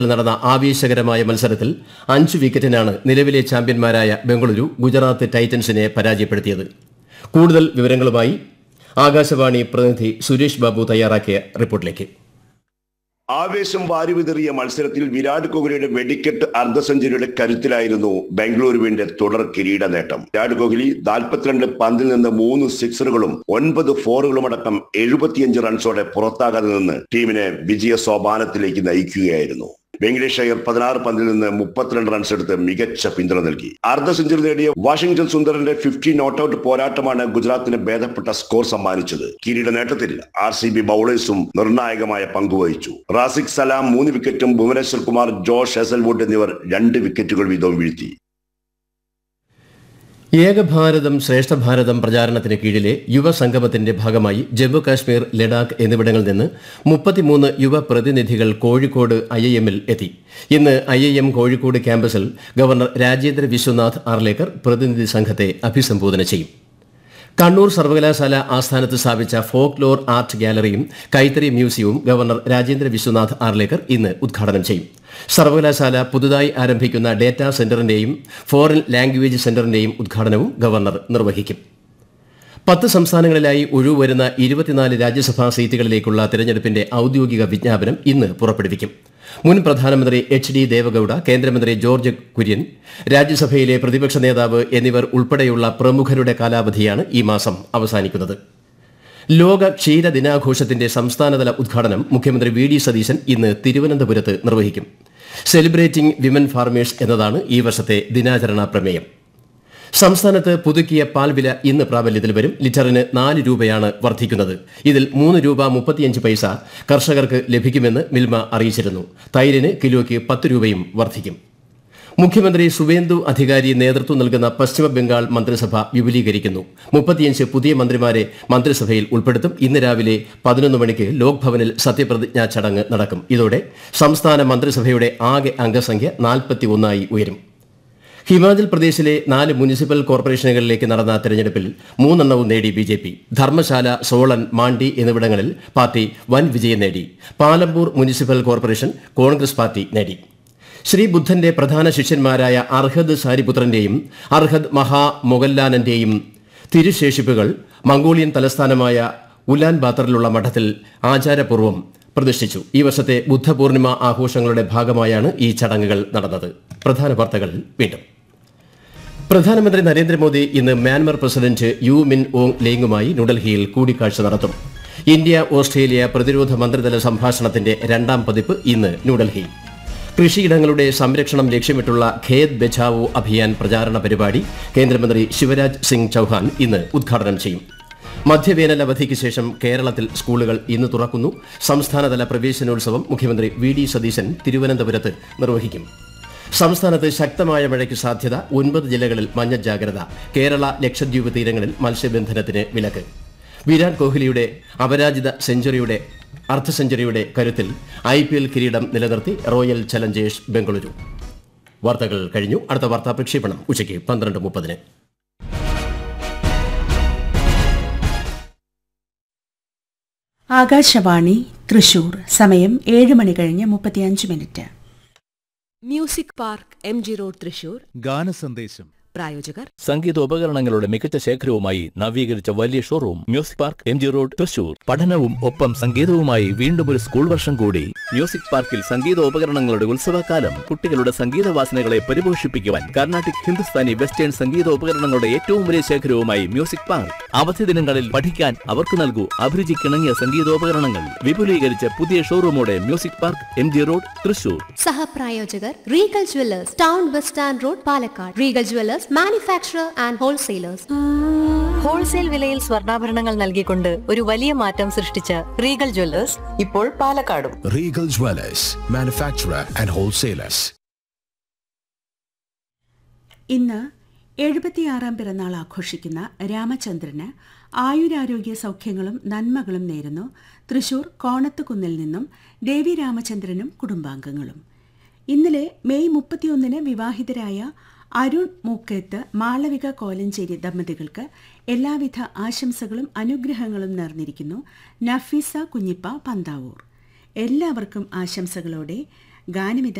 നടന്ന ആവേശകരമായ മത്സരത്തിൽ അഞ്ച് വിക്കറ്റിനാണ് നിലവിലെ ചാമ്പ്യന്മാരായ ബംഗളൂരു ഗുജറാത്ത് ടൈറ്റൻസിനെ പരാജയപ്പെടുത്തിയത് കൂടുതൽ വിവരങ്ങളുമായി ആകാശവാണി പ്രതിനിധി സുരേഷ് ബാബു തയ്യാറാക്കിയ റിപ്പോർട്ടിലേക്ക് ആവേശം വാരിവിതറിയ മത്സരത്തിൽ വിരാട് കോഹ്ലിയുടെ വെടിക്കെട്ട് അർദ്ധ സെഞ്ചുറിയുടെ കരുത്തിലായിരുന്നു ബംഗളൂരുവിന്റെ തുടർ കിരീട നേട്ടം വിരാട് കോഹ്ലി നാൽപ്പത്തിരണ്ട് പന്തിൽ നിന്ന് മൂന്ന് സിക്സറുകളും ഒൻപത് ഫോറുകളും അടക്കം എഴുപത്തിയഞ്ച് റൺസോടെ പുറത്താകാതെ നിന്ന് ടീമിനെ വിജയ സോപാനത്തിലേക്ക് നയിക്കുകയായിരുന്നു വെങ്കടേഷ് അയ്യർ പതിനാറ് പന്തിൽ നിന്ന് മുപ്പത്തിരണ്ട് റൺസ് എടുത്ത് മികച്ച പിന്തുണ നൽകി അർദ്ധ സെഞ്ചുറി നേടിയ വാഷിംഗ്ടൺ സുന്ദറിന്റെ ഫിഫ്റ്റി നോട്ട് ഔട്ട് പോരാട്ടമാണ് ഗുജറാത്തിന് ഭേദപ്പെട്ട സ്കോർ സമ്മാനിച്ചത് കിരീട നേട്ടത്തിൽ ആർ സി ബി ബൌളേഴ്സും നിർണായകമായ പങ്കുവഹിച്ചു റാസിക് സലാം മൂന്ന് വിക്കറ്റും ഭുവനേശ്വർ കുമാർ ജോഷ് ഹെസൽവുഡ് എന്നിവർ രണ്ട് വിക്കറ്റുകൾ വീതവും വീഴ്ത്തി ഏകഭാരതം ശ്രേഷ്ഠ ഭാരതം പ്രചാരണത്തിന് കീഴിലെ യുവസംഗമത്തിന്റെ ഭാഗമായി ജമ്മു കാശ്മീർ ലഡാക്ക് എന്നിവിടങ്ങളിൽ നിന്ന് മുപ്പത്തിമൂന്ന് യുവ പ്രതിനിധികൾ കോഴിക്കോട് ഐ ഐ എമ്മിൽ എത്തി ഇന്ന് ഐ ഐ എം കോഴിക്കോട് ക്യാമ്പസിൽ ഗവർണർ രാജേന്ദ്ര വിശ്വനാഥ് ആർലേക്കർ പ്രതിനിധി സംഘത്തെ അഭിസംബോധന ചെയ്യും കണ്ണൂർ സർവകലാശാല ആസ്ഥാനത്ത് സ്ഥാപിച്ച ഫോക്ക് ലോർ ആർട്ട് ഗാലറിയും കൈത്തറി മ്യൂസിയവും ഗവർണർ രാജേന്ദ്ര വിശ്വനാഥ് ആർലേക്കർ ഇന്ന് ഉദ്ഘാടനം ചെയ്യും സർവകലാശാല പുതുതായി ആരംഭിക്കുന്ന ഡേറ്റാ സെന്ററിന്റെയും ഫോറിൻ ലാംഗ്വേജ് സെന്ററിന്റെയും ഉദ്ഘാടനവും ഗവർണർ നിർവഹിക്കും പത്ത് സംസ്ഥാനങ്ങളിലായി ഒഴിവ് വരുന്ന ഇരുപത്തിനാല് രാജ്യസഭാ സീറ്റുകളിലേക്കുള്ള തെരഞ്ഞെടുപ്പിന്റെ ഔദ്യോഗിക വിജ്ഞാപനം ഇന്ന് പുറപ്പെടുവിക്കും മുൻ പ്രധാനമന്ത്രി എച്ച് ഡി ദേവഗൌഡ കേന്ദ്രമന്ത്രി ജോർജ് കുര്യൻ രാജ്യസഭയിലെ പ്രതിപക്ഷ നേതാവ് എന്നിവർ ഉൾപ്പെടെയുള്ള പ്രമുഖരുടെ കാലാവധിയാണ് ഈ മാസം അവസാനിക്കുന്നത് ലോക ക്ഷീര ദിനാഘോഷത്തിന്റെ സംസ്ഥാനതല ഉദ്ഘാടനം മുഖ്യമന്ത്രി വി ഡി സതീശൻ ഇന്ന് തിരുവനന്തപുരത്ത് നിർവഹിക്കും സെലിബ്രേറ്റിംഗ് വിമൻ ഫാർമേഴ്സ് എന്നതാണ് ഈ വർഷത്തെ ദിനാചരണ പ്രമേയം സംസ്ഥാനത്ത് പുതുക്കിയ പാൽ വില ഇന്ന് പ്രാബല്യത്തിൽ വരും ലിറ്ററിന് നാല് രൂപയാണ് വർദ്ധിക്കുന്നത് ഇതിൽ മൂന്ന് രൂപ മുപ്പത്തിയഞ്ച് പൈസ കർഷകർക്ക് ലഭിക്കുമെന്ന് മിൽമ അറിയിച്ചിരുന്നു തൈരിന് കിലോയ്ക്ക് പത്ത് രൂപയും വർദ്ധിക്കും മുഖ്യമന്ത്രി സുവേന്ദു അധികാരി നേതൃത്വം നൽകുന്ന പശ്ചിമ ബംഗാൾ മന്ത്രിസഭ വിപുലീകരിക്കുന്നു മുപ്പത്തിയഞ്ച് പുതിയ മന്ത്രിമാരെ മന്ത്രിസഭയിൽ ഉൾപ്പെടുത്തും ഇന്ന് രാവിലെ പതിനൊന്ന് മണിക്ക് ലോക്ഭവനിൽ സത്യപ്രതിജ്ഞാ ചടങ്ങ് നടക്കും ഇതോടെ സംസ്ഥാന മന്ത്രിസഭയുടെ ആകെ അംഗസംഖ്യ നാൽപ്പത്തിയൊന്നായി ഉയരും ഹിമാചൽ പ്രദേശിലെ നാല് മുനിസിപ്പൽ കോർപ്പറേഷനുകളിലേക്ക് നടന്ന തെരഞ്ഞെടുപ്പിൽ മൂന്നെണ്ണവും നേടി B J P Dharamshala Solan Mandi എന്നിവിടങ്ങളിൽ പാർട്ടി വൻ വിജയം നേടി Palampur municipal corporation Congress party നേടി ശ്രീ ബുദ്ധന്റെ പ്രധാന ശിഷ്യന്മാരായ അർഹദ് സാരിപുത്രന്റെയും അർഹദ് മഹാ മൊഗല്ലാനന്റെയും തിരുശേഷിപ്പുകൾ മംഗോളിയൻ തലസ്ഥാനമായ ഉലാൻ ബാത്തറിലുള്ള മഠത്തിൽ ആചാരപൂർവ്വം പ്രതിഷ്ഠിച്ചു ഈ വർഷത്തെ ബുദ്ധപൂർണിമ ആഘോഷങ്ങളുടെ ഭാഗമായാണ് ഈ ചടങ്ങുകൾ നടന്നത് പ്രധാന വാർത്തകൾ വീണ്ടും പ്രധാനമന്ത്രി നരേന്ദ്രമോദി ഇന്ന് Myanmar president U Min Aung ലേങ്ങുമായി ന്യൂഡൽഹിയിൽ കൂടിക്കാഴ്ച നടത്തും ഇന്ത്യ ഓസ്ട്രേലിയ പ്രതിരോധ മന്ത്രിതല സംഭാഷണത്തിന്റെ രണ്ടാം പതിപ്പ് ഇന്ന് ന്യൂഡൽഹി കൃഷിയിടങ്ങളുടെ സംരക്ഷണം ലക്ഷ്യമിട്ടുള്ള ഖേത് ബച്ചാവോ അഭിയാൻ പ്രചാരണ പരിപാടി കേന്ദ്രമന്ത്രി ശിവരാജ് സിംഗ് ചൌഹാൻ ഇന്ന് ഉദ്ഘാടനം ചെയ്യും മധ്യവേനൽ അവധിക്ക് ശേഷം കേരളത്തിൽ സ്കൂളുകൾ ഇന്ന് തുറക്കുന്നു സംസ്ഥാനതല പ്രവേശനോത്സവം മുഖ്യമന്ത്രി വി ഡി സതീശൻ തിരുവനന്തപുരത്ത് നിർവഹിക്കും സംസ്ഥാനത്ത് ശക്തമായ മഴയ്ക്ക് സാധ്യത ഒൻപത് ജില്ലകളിൽ മഞ്ഞ ജാഗ്രത കേരള ലക്ഷദ്വീപ് തീരങ്ങളിൽ മത്സ്യബന്ധനത്തിന് വിലക്ക് വിരാട് കോഹ്ലിയുടെ അപരാജിത സെഞ്ചുറിയുടെ അർദ്ധ സെഞ്ചുറിയുടെ കരുത്തിൽ ഐ പി എൽ കിരീടം നിലനിർത്തി റോയൽ ചലഞ്ചേഴ്സ് ബംഗളൂരു വാർത്തകൾ കഴിഞ്ഞു അടുത്ത വാർത്താ പ്രക്ഷേപണം ഉച്ചയ്ക്ക് പന്ത്രണ്ട് മുപ്പതിന് ആകാശവാണി തൃശൂർ സമയം ഏഴ് മണി കഴിഞ്ഞ് മുപ്പത്തിയഞ്ച് minute music park M G road Thrissur ഗാനസന്ദേശം പ്രായോജകർ സംഗീതോപകരണങ്ങളുടെ മികച്ച ശേഖരവുമായി നവീകരിച്ച വലിയ showroom music park M G road Thrissur പഠനവും ഒപ്പം സംഗീതവുമായി വീണ്ടും ഒരു സ്കൂൾ വർഷം കൂടി മ്യൂസിക് പാർക്കിൽ സംഗീതോപകരണങ്ങളുടെ ഉത്സവകാലം കുട്ടികളുടെ സംഗീത വാസനകളെ പരിപോഷിപ്പിക്കുവാൻ കർണാട്ടിക് ഹിന്ദുസ്ഥാനി വെസ്റ്റേൺ സംഗീതോപകരണങ്ങളുടെ ഏറ്റവും വലിയ ശേഖരവുമായി മ്യൂസിക് പാർക്ക് അവധി ദിനങ്ങളിൽ പഠിക്കാൻ അവർക്ക് നൽകൂ അഭിരുചിക്കിണങ്ങിയ സംഗീതോപകരണങ്ങൾ വിപുലീകരിച്ച പുതിയ ഷോറൂമോടെ music park M G road Thrissur സഹപ്രായോജകർ Regal jewellers town bus stand road Palakkad Regal jewellers manufacturer and wholesalers wholesale വിലയിൽ സ്വർണ്ണാഭരണങ്ങൾ നൽകിക്കൊണ്ട് ഒരു വലിയ മാറ്റം സൃഷ്ടിച്ച റീഗൽ ജ്വല്ലേഴ്സ് ഇപ്പോൾ പാലക്കാടും Regal Dwellers, manufacturer and wholesalers. ഇന്ന് എഴുപത്തിയാറാം പിറന്നാൾ ആഘോഷിക്കുന്ന രാമചന്ദ്രന് ആയുരാരോഗ്യ സൗഖ്യങ്ങളും നന്മകളും നേരുന്നു തൃശൂർ കോണത്തുകുന്നിൽ നിന്നും ദേവി രാമചന്ദ്രനും കുടുംബാംഗങ്ങളും ഇന്നലെ മെയ് മുപ്പത്തിയൊന്നിന് വിവാഹിതരായ അരുൺ മൂക്കേത്ത് മാളവിക കോലഞ്ചേരി ദമ്പതികൾക്ക് എല്ലാവിധ ആശംസകളും അനുഗ്രഹങ്ങളും നേർന്നിരിക്കുന്നു നഫീസ കുഞ്ഞിപ്പ പന്താവൂർ എല്ലാവർക്കും ആശംസകളോടെ ഗാനമിത